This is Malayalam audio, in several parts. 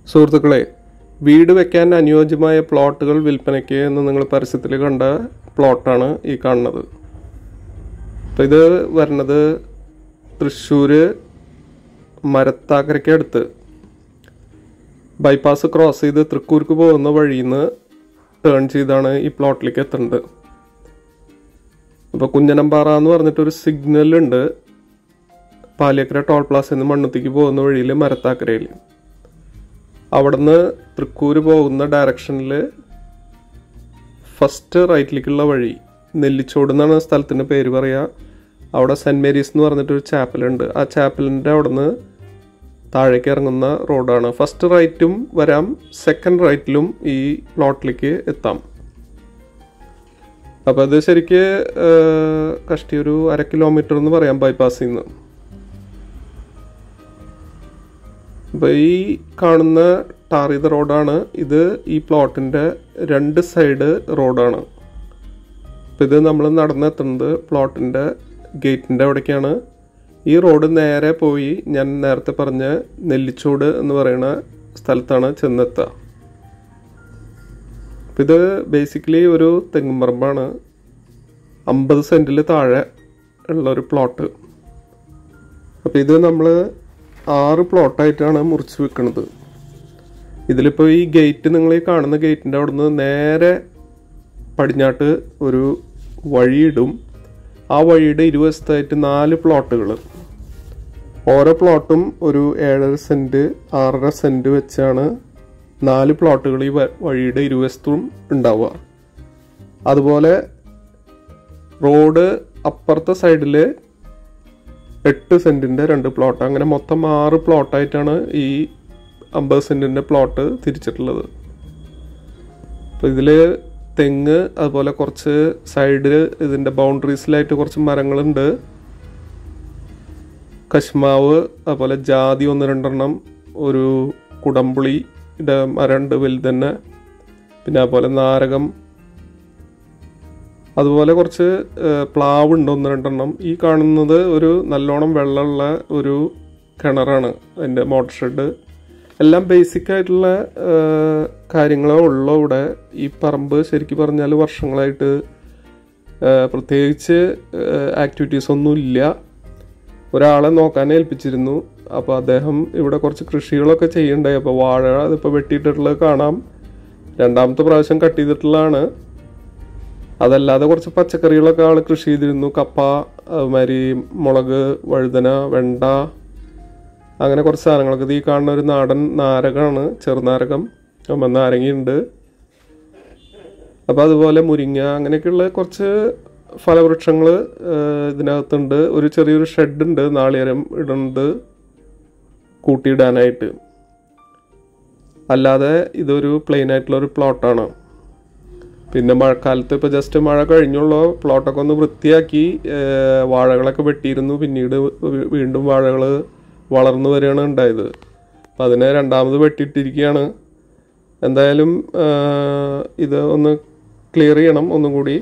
സുഹൃത്തുക്കളെ വീട് വെക്കാൻ അനുയോജ്യമായ പ്ലോട്ടുകൾ വിൽപ്പനയ്ക്ക് എന്ന് നിങ്ങൾ പരസ്യത്തിൽ കണ്ട പ്ലോട്ടാണ് ഈ കാണുന്നത് അപ്പോൾ ഇത് വരുന്നത് തൃശ്ശൂർ മരത്താക്കരയ്ക്ക് അടുത്ത് ബൈപ്പാസ് ക്രോസ് ചെയ്ത് തൃക്കൂർക്ക് പോകുന്ന വഴിയിൽ നിന്ന് ടേൺ ചെയ്താണ് ഈ പ്ലോട്ടിലേക്ക് എത്തുന്നത് അപ്പോൾ കുഞ്ഞനമ്പാറ എന്ന് പറഞ്ഞിട്ടൊരു സിഗ്നൽ ഉണ്ട് പാലിയക്കര ടോൾ പ്ലാസയിൽ നിന്ന് മണ്ണുത്തിക്ക് പോകുന്ന വഴിയിൽ മരത്താക്കരയിൽ അവിടുന്ന് തൃക്കൂര് പോകുന്ന ഡയറക്ഷനിൽ ഫസ്റ്റ് റൈറ്റിലേക്കുള്ള വഴി നെല്ലിച്ചോട് എന്നാണ് സ്ഥലത്തിൻ്റെ പേര് പറയുക അവിടെ സെൻറ് മേരീസ് എന്ന് പറഞ്ഞിട്ടൊരു ചാപ്പലുണ്ട് ആ ചാപ്പലിൻ്റെ അവിടുന്ന് താഴേക്ക് ഇറങ്ങുന്ന റോഡാണ് ഫസ്റ്റ് റൈറ്റും വരാം സെക്കൻഡ് റൈറ്റിലും ഈ പ്ലോട്ടിലേക്ക് എത്താം അപ്പോൾ അത് ശരിക്ക് ഏഹ്, കഷ്ടി ഒരു അര കിലോമീറ്റർ എന്ന് പറയാം ബൈപ്പാസിൽ നിന്ന് അപ്പോൾ ഈ കാണുന്ന ടാർ ചെയ്ത റോഡാണ് ഇത് ഈ പ്ലോട്ടിൻ്റെ രണ്ട് സൈഡ് റോഡാണ് അപ്പോൾ ഇത് നമ്മൾ നടന്നെത്തുന്നത് പ്ലോട്ടിൻ്റെ ഗേറ്റിൻ്റെ അവിടേക്കാണ് ഈ റോഡ് നേരെ പോയി ഞാൻ നേരത്തെ പറഞ്ഞ നെല്ലിച്ചോട് എന്ന് പറയുന്ന സ്ഥലത്താണ് ചെന്നെത്തുക അപ്പോൾ ഇത് ബേസിക്കലി ഒരു തെങ്ങുംപറമ്പാണ് അമ്പത് സെൻറ്റിൽ താഴെ ഉള്ള ഒരു പ്ലോട്ട് അപ്പോൾ ഇത് നമ്മൾ ആറ് പ്ലോട്ടായിട്ടാണ് മുറിച്ച് വെക്കുന്നത് ഇതിലിപ്പോൾ ഈ ഗേറ്റ് നിങ്ങൾ ഈ കാണുന്ന ഗേറ്റിൻ്റെ അവിടുന്ന് നേരെ പടിഞ്ഞാട്ട് ഒരു വഴിയിടും ആ വഴിയുടെ ഇരുവശത്തായിട്ട് നാല് പ്ലോട്ടുകൾ ഓരോ പ്ലോട്ടും ഒരു ഏഴര സെൻറ്റ് ആറര സെൻറ്റ് വെച്ചാണ് നാല് പ്ലോട്ടുകൾ ഈ വ- വഴിയുടെ ഇരുവശത്തും ഉണ്ടാവുക അതുപോലെ റോഡ് അപ്പുറത്തെ സൈഡിൽ എട്ട് സെൻറ്റിൻ്റെ രണ്ട് പ്ലോട്ട് അങ്ങനെ മൊത്തം ആറ് പ്ലോട്ടായിട്ടാണ് ഈ അമ്പത് സെൻറ്റിൻ്റെ പ്ലോട്ട് തിരിച്ചിട്ടുള്ളത് അപ്പോൾ ഇതിൽ തെങ്ങ് അതുപോലെ കുറച്ച് സൈഡിൽ ഇതിൻ്റെ ബൗണ്ടറീസിലായിട്ട് കുറച്ച് മരങ്ങളുണ്ട് കശ്മാവ് അതുപോലെ ജാതി ഒന്ന് രണ്ടെണ്ണം ഒരു കുടംപുളിയുടെ മരമുണ്ട് വലുതന്നെ പിന്നെ അതുപോലെ നാരകം അതുപോലെ കുറച്ച് ഏഹ്, പ്ലാവ് ഉണ്ട് ഒന്ന് രണ്ടെണ്ണം ഈ കാണുന്നത് ഒരു നല്ലോണം വെള്ളമുള്ള ഒരു കിണറാണ് അതിൻ്റെ മോട്ടർ ഷെഡ് എല്ലാം ബേസിക് ആയിട്ടുള്ള ഏഹ്, കാര്യങ്ങളേ ഉള്ളൂ ഇവിടെ ഈ പറമ്പ് ശരിക്കും പറഞ്ഞാൽ വർഷങ്ങളായിട്ട് ഏഹ്, പ്രത്യേകിച്ച് ആക്ടിവിറ്റീസ് ഒന്നും ഇല്ല ഒരാളെ നോക്കാൻ ഏൽപ്പിച്ചിരുന്നു അപ്പോൾ അദ്ദേഹം ഇവിടെ കുറച്ച് കൃഷികളൊക്കെ ചെയ്യുന്നുണ്ടായി അപ്പോൾ വാഴ അതിപ്പോൾ വെട്ടിയിട്ടുള്ളത് കാണാം രണ്ടാമത്തെ പ്രാവശ്യം കട്ട് ചെയ്തിട്ടുള്ളതാണ് അതല്ലാതെ കുറച്ച് പച്ചക്കറികളൊക്കെ ആൾ കൃഷി ചെയ്തിരുന്നു കപ്പ അതുമാതിരി മുളക് വഴുതന വെണ്ട അങ്ങനെ കുറച്ച് സാധനങ്ങളൊക്കെ ഇത് ഈ കാണുന്ന ഒരു നാടൻ നാരകമാണ് ചെറുനാരകം അപ്പം നാരങ്ങയുണ്ട് അപ്പോൾ അതുപോലെ മുരിങ്ങ അങ്ങനെയൊക്കെയുള്ള കുറച്ച് ഫലവൃക്ഷങ്ങൾ ഇതിനകത്തുണ്ട് ഒരു ചെറിയൊരു ഷെഡ് ഉണ്ട് നാളികേരം ഇടുന്നത് കൂട്ടിയിടാനായിട്ട് അല്ലാതെ ഇതൊരു പ്ലെയിൻ ആയിട്ടുള്ള ഒരു പ്ലോട്ടാണ് പിന്നെ മഴക്കാലത്ത് ഇപ്പോൾ ജസ്റ്റ് മഴ കഴിഞ്ഞുള്ളൂ പ്ലോട്ടൊക്കെ ഒന്ന് വൃത്തിയാക്കി ഏഹ്, വാഴകളൊക്കെ വെട്ടിയിരുന്നു പിന്നീട് വീ- വീണ്ടും വാഴകൾ വളർന്നു വരികയാണ് ഉണ്ടായത് അപ്പം അതിനെ രണ്ടാമത് വെട്ടിയിട്ടിരിക്കുകയാണ് എന്തായാലും ഏഹ്, ഇത് ഒന്ന് ക്ലിയർ ചെയ്യണം ഒന്നും കൂടി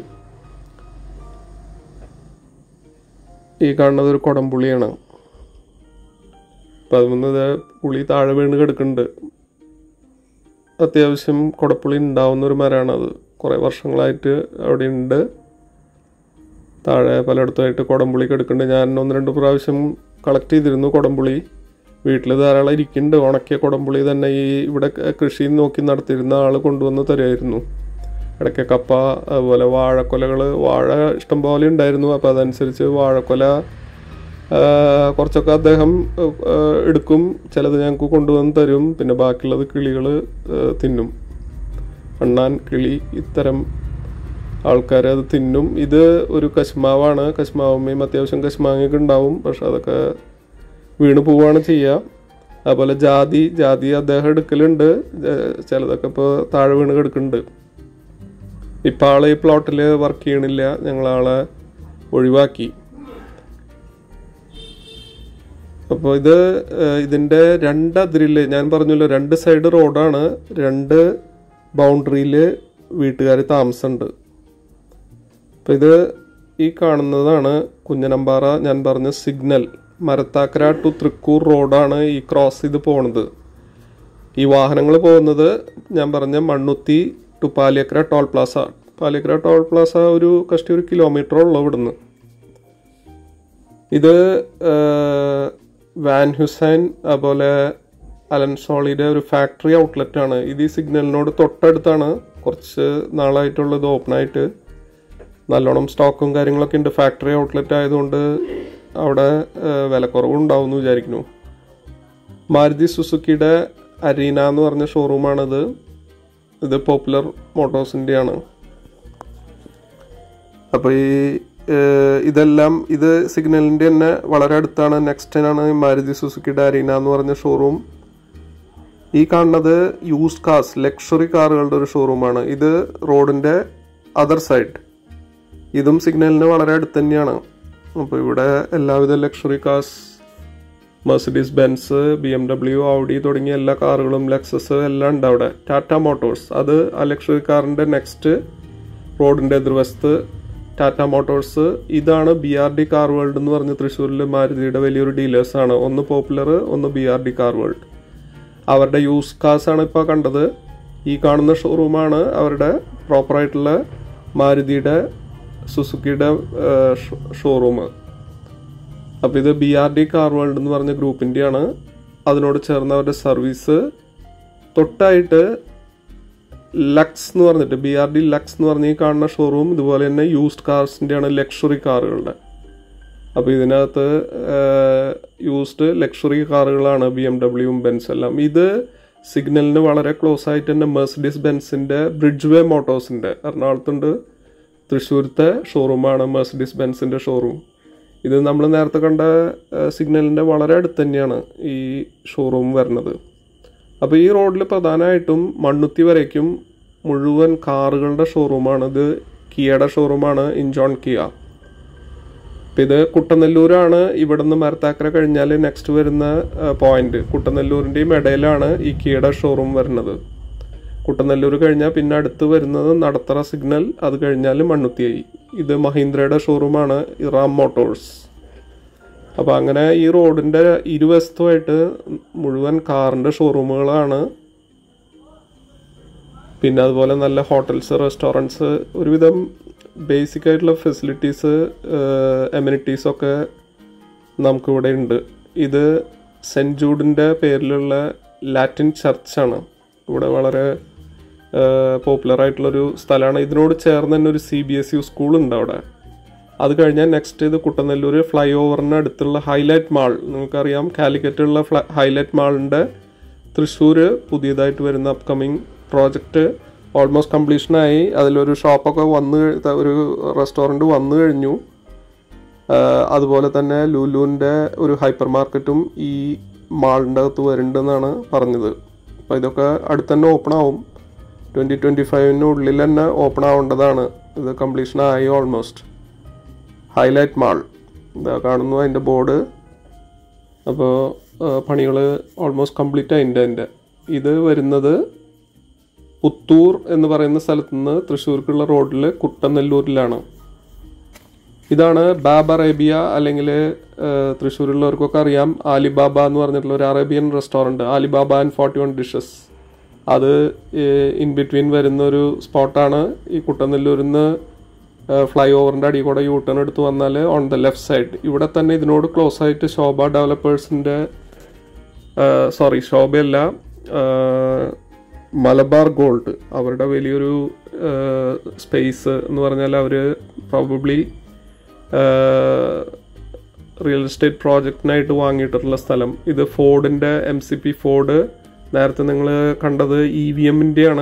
ഈ കാണുന്നത് ഒരു കുടംപുളിയാണ് അപ്പം അതിൽ ഇത് പുളി താഴെ വീണ് കിടക്കുന്നുണ്ട് അത്യാവശ്യം കുടപ്പുളി ഉണ്ടാവുന്ന ഒരു മരമാണത് കുറേ വർഷങ്ങളായിട്ട് അവിടെ ഉണ്ട് താഴെ പലയിടത്തുമായിട്ട് കുടംപുളി കിടക്കുന്നുണ്ട് ഞാൻ ഒന്ന് രണ്ട് പ്രാവശ്യം കളക്ട് ചെയ്തിരുന്നു കുടംപുളി വീട്ടിൽ ധാരാളം ഇരിക്കുന്നുണ്ട് ഉണക്കിയ കുടംപുളി തന്നെ ഈ ഇവിടെ ക- കൃഷി നോക്കി നടത്തിയിരുന്ന ആൾ കൊണ്ടുവന്ന് തരുമായിരുന്നു ഇടയ്ക്ക് കപ്പ അതുപോലെ വാഴക്കൊലകൾ വാഴ ഇഷ്ടം പോലെ ഉണ്ടായിരുന്നു അപ്പോൾ അതനുസരിച്ച് വാഴക്കൊല ആ, കുറച്ചൊക്കെ അദ്ദേഹം ആ, എടുക്കും ചിലത് ഞങ്ങൾക്ക് കൊണ്ടുവന്ന് തരും പിന്നെ ബാക്കിയുള്ളത് കിളികൾ തിന്നും അണ്ണാൻ കിളി ഇത്തരം ആൾക്കാർ അത് തിന്നും ഇത് ഒരു കശ്മാവാണ് കശ്മാവമ്മയും അത്യാവശ്യം കശ്മാങ്ങയൊക്കെ ഉണ്ടാവും പക്ഷെ അതൊക്കെ വീണ് പോവുകയാണ് ചെയ്യുക അതുപോലെ ജാതി ജാതി അദ്ദേഹം എടുക്കലുണ്ട് ഏഹ് ചിലതൊക്കെ ഇപ്പോൾ താഴെ വീണ് കിടക്കുന്നുണ്ട് ഇപ്പം ആള് ഈ പ്ലോട്ടിൽ വർക്ക് ചെയ്യണില്ല ഞങ്ങളാളെ ഒഴിവാക്കി അപ്പോൾ ഇത് ഏഹ്, ഇതിൻ്റെ രണ്ട് അതിരിൽ ഞാൻ പറഞ്ഞല്ലോ രണ്ട് സൈഡ് റോഡാണ് രണ്ട് ബൗണ്ടറിയിൽ വീട്ടുകാർ താമസമുണ്ട് അപ്പോൾ ഇത് ഈ കാണുന്നതാണ് കുഞ്ഞനമ്പാറ ഞാൻ പറഞ്ഞ സിഗ്നൽ മരത്താക്കര ടു തൃക്കൂർ റോഡാണ് ഈ ക്രോസ് ചെയ്ത് പോണത് ഈ വാഹനങ്ങൾ പോകുന്നത് ഞാൻ പറഞ്ഞ Mannuthy to Paliyekkara toll plaza Paliyekkara toll plaza ഒരു കഷ്ടി ഒരു കിലോമീറ്റർ ഉള്ളു ഇവിടുന്ന് ഇത് ഏഹ്, വാൻ ഹുസൈൻ അതുപോലെ അലൻസോളിയുടെ ഒരു ഫാക്ടറി ഔട്ട്ലെറ്റ് ആണ് ഇത് ഈ സിഗ്നലിനോട് തൊട്ടടുത്താണ് കുറച്ച് നാളായിട്ടുള്ളത് ഓപ്പൺ ആയിട്ട് നല്ലോണം സ്റ്റോക്കും കാര്യങ്ങളൊക്കെ ഉണ്ട് ഫാക്ടറി ഔട്ട്ലെറ്റ് ആയതുകൊണ്ട് അവിടെ ഏഹ്, വിലക്കുറവുണ്ടാവും എന്ന് വിചാരിക്കുന്നു മാരുതി സുസുക്കിയുടെ അരീന എന്ന് പറഞ്ഞ ഷോറൂമാണിത് ഇത് പോപ്പുലർ മോട്ടോഴ്സിൻ്റെയാണ് അപ്പോൾ ഈ ഏഹ്, ഇതെല്ലാം ഇത് സിഗ്നലിൻ്റെ തന്നെ വളരെ അടുത്താണ് നെക്സ്റ്റ് ആണ് ഈ മാരുതി സുസുക്കിയുടെ അരീന എന്ന് പറഞ്ഞ ഷോറൂം ഈ കാണുന്നത് യൂസ്ഡ് കാർസ് ലക്ഷറി കാറുകളുടെ ഒരു ഷോറൂമാണ് ഇത് റോഡിൻ്റെ അതർ സൈഡ് ഇതും സിഗ്നലിന് വളരെ അടുത്ത് തന്നെയാണ് അപ്പോൾ ഇവിടെ എല്ലാവിധ luxury cars Mercedes Benz B M W Audi തുടങ്ങിയ എല്ലാ കാറുകളും ലെക്സസ് എല്ലാം ഉണ്ട് അവിടെ ടാറ്റ മോട്ടോഴ്സ് അത് ആ ലക്ഷറി കാറിൻ്റെ നെക്സ്റ്റ് റോഡിൻ്റെ എതിർവശത്ത് ടാറ്റ മോട്ടോഴ്സ് ഇതാണ് B R D car world എന്ന് പറഞ്ഞ തൃശ്ശൂരിൽ മാരുതിയുടെ വലിയൊരു ഡീലേഴ്സാണ് ഒന്ന് പോപ്പുലർ ഒന്ന് B R D car world അവരുടെ യൂസ് കാർസ് ആണ് ഇപ്പോൾ കണ്ടത് ഈ കാണുന്ന ഷോറൂമാണ് അവരുടെ പ്രോപ്പറായിട്ടുള്ള മാരുതിയുടെ സുസുക്കിയുടെ ഷോറൂം അപ്പോൾ ഇത് B R D car world എന്ന് പറഞ്ഞ ഗ്രൂപ്പിൻ്റെയാണ് അതിനോട് ചേർന്ന് അവരുടെ സർവീസ് തൊട്ടായിട്ട് ലക്സ് എന്ന് പറഞ്ഞിട്ട് ബി ആർ ഡി ലക്സ് എന്ന് പറഞ്ഞ ഈ കാണുന്ന ഷോറൂം ഇതുപോലെ തന്നെ യൂസ്ഡ് കാർസിൻ്റെയാണ് ലക്ഷറി കാറുകളുടെ അപ്പോൾ ഇതിനകത്ത് യൂസ്ഡ് ലക്ഷറി കാറുകളാണ് ബി എം ഡബ്ല്യുവും ബെൻസ് എല്ലാം ഇത് സിഗ്നലിന് വളരെ ക്ലോസ് ആയിട്ട് തന്നെ മെർസിഡീസ് ബെൻസിൻ്റെ ബ്രിഡ്ജ് വേ മോട്ടോഴ്സിൻ്റെ എറണാകുളത്തുണ്ട് തൃശ്ശൂരത്തെ ഷോറൂമാണ് മെർസിഡീസ് ബെൻസിൻ്റെ ഷോറൂം ഇത് നമ്മൾ നേരത്തെ കണ്ട സിഗ്നലിൻ്റെ വളരെ അടുത്ത് തന്നെയാണ് ഈ ഷോറൂം വരുന്നത് അപ്പോൾ ഈ റോഡിൽ പ്രധാനമായിട്ടും മണ്ണുത്തി വരയ്ക്കും മുഴുവൻ കാറുകളുടെ ഷോറൂമാണ് ഇത് കിയയുടെ ഷോറൂമാണ് ഇൻജോൺ കിയ അപ്പം ഇത് കുട്ടനെല്ലൂരാണ് ഇവിടെ നിന്ന് മരത്താക്കര കഴിഞ്ഞാൽ നെക്സ്റ്റ് വരുന്ന പോയിന്റ് കുട്ടനെല്ലൂരിൻ്റെയും ഇടയിലാണ് ഈ കിയയുടെ ഷോറൂം വരുന്നത് കുട്ടനെല്ലൂർ കഴിഞ്ഞാൽ പിന്നെ അടുത്ത് വരുന്നത് നടത്തറ സിഗ്നൽ അത് കഴിഞ്ഞാൽ മണ്ണുത്തിയായി ഇത് മഹീന്ദ്രയുടെ ഷോറൂമാണ് റാം മോട്ടോഴ്സ് അപ്പോൾ അങ്ങനെ ഈ റോഡിൻ്റെ ഇരുവശത്തുമായിട്ട് മുഴുവൻ കാറിൻ്റെ ഷോറൂമുകളാണ് പിന്നെ അതുപോലെ നല്ല ഹോട്ടൽസ് റെസ്റ്റോറൻറ്റ്സ് ഒരുവിധം ബേസിക് ആയിട്ടുള്ള ഫെസിലിറ്റീസ് എമ്യൂണിറ്റീസ് ഒക്കെ നമുക്കിവിടെ ഉണ്ട് ഇത് സെൻറ്റ് ജൂഡിൻ്റെ പേരിലുള്ള ലാറ്റിൻ ചർച്ചാണ് ഇവിടെ വളരെ പോപ്പുലർ ആയിട്ടുള്ളൊരു സ്ഥലമാണ് ഇതിനോട് ചേർന്ന് തന്നെ ഒരു സി ബി എസ് യു സ്കൂളുണ്ട് അവിടെ അത് കഴിഞ്ഞാൽ നെക്സ്റ്റ് ഇത് കുട്ടനെല്ലൂർ ഫ്ലൈ ഓവറിന് അടുത്തുള്ള ഹൈലൈറ്റ് മാൾ നിങ്ങൾക്കറിയാം കാലിക്കറ്റുള്ള ഫ്ലൈ ഹൈലൈറ്റ് മാളിൻ്റെ തൃശ്ശൂർ പുതിയതായിട്ട് വരുന്ന അപ്കമിങ് പ്രോജക്റ്റ് ഓൾമോസ്റ്റ് കംപ്ലീഷനായി അതിലൊരു ഷോപ്പൊക്കെ വന്ന് കഴി- ഒരു റെസ്റ്റോറൻറ്റ് വന്നു കഴിഞ്ഞു ആഹ് അതുപോലെ തന്നെ ലുലുവിൻ്റെ ഒരു ഹൈപ്പർ മാർക്കറ്റും ഈ മാളിൻ്റെ അകത്ത് വരുന്നുണ്ടെന്നാണ് പറഞ്ഞത് അപ്പോൾ ഇതൊക്കെ അടുത്ത് തന്നെ ഓപ്പൺ ആവും ട്വൻറ്റി ട്വൻറ്റി ഫൈവിനുള്ളിൽ തന്നെ ഓപ്പൺ ആവേണ്ടതാണ് ഇത് കംപ്ലീഷൻ ആയി ഓൾമോസ്റ്റ് ഹൈലൈറ്റ് മാൾ ഇതാ കാണുന്നു അതിൻ്റെ ബോർഡ് അപ്പോൾ പണികൾ ഓൾമോസ്റ്റ് കംപ്ലീറ്റ് ആയിട്ടുണ്ട് അതിൻ്റെ ഇത് വരുന്നത് പുത്തൂർ എന്ന് പറയുന്ന സ്ഥലത്ത് നിന്ന് തൃശ്ശൂർക്കുള്ള റോഡിൽ കുട്ടനെല്ലൂരിലാണ് ഇതാണ് ബാബ അറേബ്യ അല്ലെങ്കിൽ തൃശ്ശൂരുള്ളവർക്കൊക്കെ അറിയാം ആലിബാബ എന്ന് പറഞ്ഞിട്ടുള്ള ഒരു Arabian restaurant Alibaba and forty one dishes അത് ഇൻ ബിറ്റ്വീൻ വരുന്ന ഒരു സ്പോട്ടാണ് ഈ കുട്ടനെല്ലൂരിൽ നിന്ന് ഫ്ലൈ ഓവറിൻ്റെ അടി കൂടെ യൂ ടേൺ എടുത്ത് വന്നാൽ ഓൺ ദ ലെഫ്റ്റ് സൈഡ് ഇവിടെ തന്നെ ഇതിനോട് ക്ലോസ് ആയിട്ട് ശോഭ ഡെവലപ്പേഴ്സിൻ്റെ സോറി ശോഭയല്ല ആ, മലബാർ ഗോൾഡ് അവരുടെ വലിയൊരു സ്പേസ് എന്ന് പറഞ്ഞാൽ അവർ പ്രോബബ്ലി റിയൽ എസ്റ്റേറ്റ് പ്രോജക്റ്റിനായിട്ട് വാങ്ങിയിട്ടുള്ള സ്ഥലം ഇത് ഫോർഡിൻ്റെ എം സി പി ഫോർഡ് നേരത്തെ നിങ്ങൾ കണ്ടത് ഇ വി എമ്മിൻ്റെയാണ്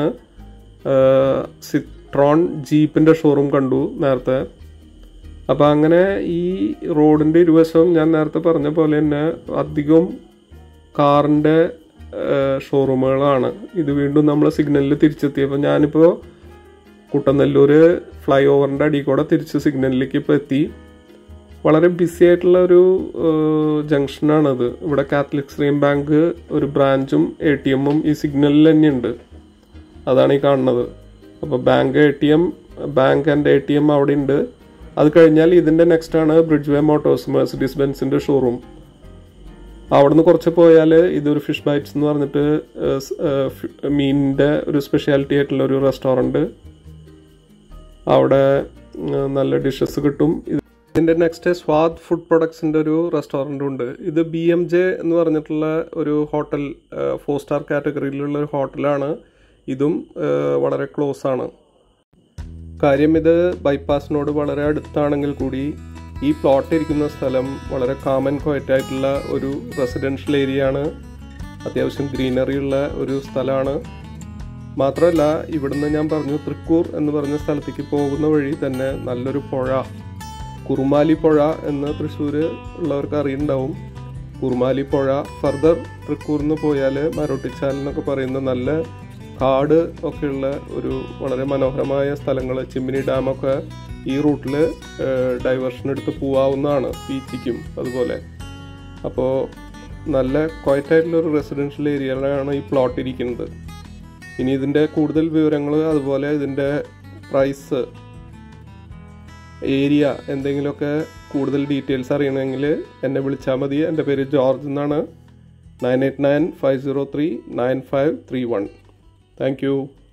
സിട്രോൺ ജീപ്പിൻ്റെ ഷോറൂം കണ്ടു നേരത്തെ അപ്പോൾ അങ്ങനെ ഈ റോഡിൻ്റെ ഇരുവശവും ഞാൻ നേരത്തെ പറഞ്ഞ പോലെ തന്നെ അധികം കാറിൻ്റെ ഷോറൂമുകളാണ് ഇത് വീണ്ടും നമ്മൾ സിഗ്നലിൽ തിരിച്ചെത്തിയപ്പോൾ ഞാനിപ്പോൾ കുട്ടനെല്ലൂർ ഫ്ലൈ ഓവറിൻ്റെ അടിയിൽ കൂടെ തിരിച്ച് സിഗ്നലിലേക്ക് ഇപ്പോൾ എത്തി വളരെ ബിസി ആയിട്ടുള്ള ഒരു ജംഗ്ഷനാണത് ഇവിടെ കാത്തലിക് സ്ട്രീം ബാങ്ക് ഒരു ബ്രാഞ്ചും എ ടി എമ്മും ഈ സിഗ്നലിൽ തന്നെയുണ്ട് അതാണ് ഈ കാണുന്നത് അപ്പോൾ bank A T M bank and A T M അവിടെ ഉണ്ട് അത് കഴിഞ്ഞാൽ ഇതിൻ്റെ നെക്സ്റ്റ് ആണ് ബ്രിഡ്ജ് വേ മോട്ടോഴ്സ് മെർസിഡീസ് ബെൻസിൻ്റെ ഷോറൂം അവിടുന്ന് കുറച്ച് പോയാൽ ഇതൊരു ഫിഷ് ബൈറ്റ്സ് എന്ന് പറഞ്ഞിട്ട് ഏഹ്, സ്- ഏഹ്, ഫി- മീനിൻ്റെ ഒരു സ്പെഷ്യാലിറ്റി ആയിട്ടുള്ള ഒരു റെസ്റ്റോറൻറ്റ് അവിടെ ഉം, നല്ല ഡിഷസ് കിട്ടും ഇത് ഇതിൻ്റെ നെക്സ്റ്റ് സ്വാദ് ഫുഡ് പ്രൊഡക്ട്സിൻ്റെ ഒരു റെസ്റ്റോറൻറ്റും ഉണ്ട് ഇത് ബി എം ജെ എന്ന് പറഞ്ഞിട്ടുള്ള ഒരു ഹോട്ടൽ ഫോർ സ്റ്റാർ കാറ്റഗറിയിലുള്ള ഒരു ഹോട്ടലാണ് ഇതും ഏഹ്, വളരെ ക്ലോസ് ആണ് കാര്യം ഇത് ബൈപ്പാസിനോട് വളരെ അടുത്താണെങ്കിൽ കൂടി ഈ പ്ലോട്ട് ഇരിക്കുന്ന സ്ഥലം വളരെ കാമൻ ക്വയറ്റ് ആയിട്ടുള്ള ഒരു റെസിഡൻഷ്യൽ ഏരിയ ആണ് അത്യാവശ്യം ഗ്രീനറി ഉള്ള ഒരു സ്ഥലമാണ് മാത്രമല്ല ഇവിടുന്ന് ഞാൻ പറഞ്ഞു തൃക്കൂർ എന്ന് പറഞ്ഞ സ്ഥലത്തേക്ക് പോകുന്ന വഴി തന്നെ നല്ലൊരു പുഴ കുറുമാലി പുഴ എന്ന് തൃശ്ശൂർ ഉള്ളവർക്ക് അറിയുന്നുണ്ടാവും കുറുമാലി പുഴ ഫർദർ തൃക്കൂറിന്ന് പോയാൽ മരോട്ടിച്ചാൽ എന്നൊക്കെ പറയുന്ന നല്ല കാട് ഒക്കെയുള്ള ഒരു വളരെ മനോഹരമായ സ്ഥലങ്ങൾ ചിമ്മിനി ഡാമൊക്കെ ഈ റൂട്ടിൽ ഡൈവേർഷൻ എടുത്ത് പോവാവുന്നതാണ് ബീച്ചിക്കും അതുപോലെ അപ്പോൾ നല്ല ക്വയറ്റായിട്ടുള്ള ഒരു റെസിഡൻഷ്യൽ ഏരിയയിലാണ് ഈ പ്ലോട്ട് ഇരിക്കുന്നത് ഇനി ഇതിൻ്റെ കൂടുതൽ വിവരങ്ങൾ അതുപോലെ ഇതിൻ്റെ പ്രൈസ് ഏരിയ എന്തെങ്കിലുമൊക്കെ കൂടുതൽ ഡീറ്റെയിൽസ് അറിയണമെങ്കിൽ എന്നെ വിളിച്ചാൽ മതി എൻ്റെ പേര് ജോർജ് എന്നാണ് nine eight nine five zero three nine five three one thank U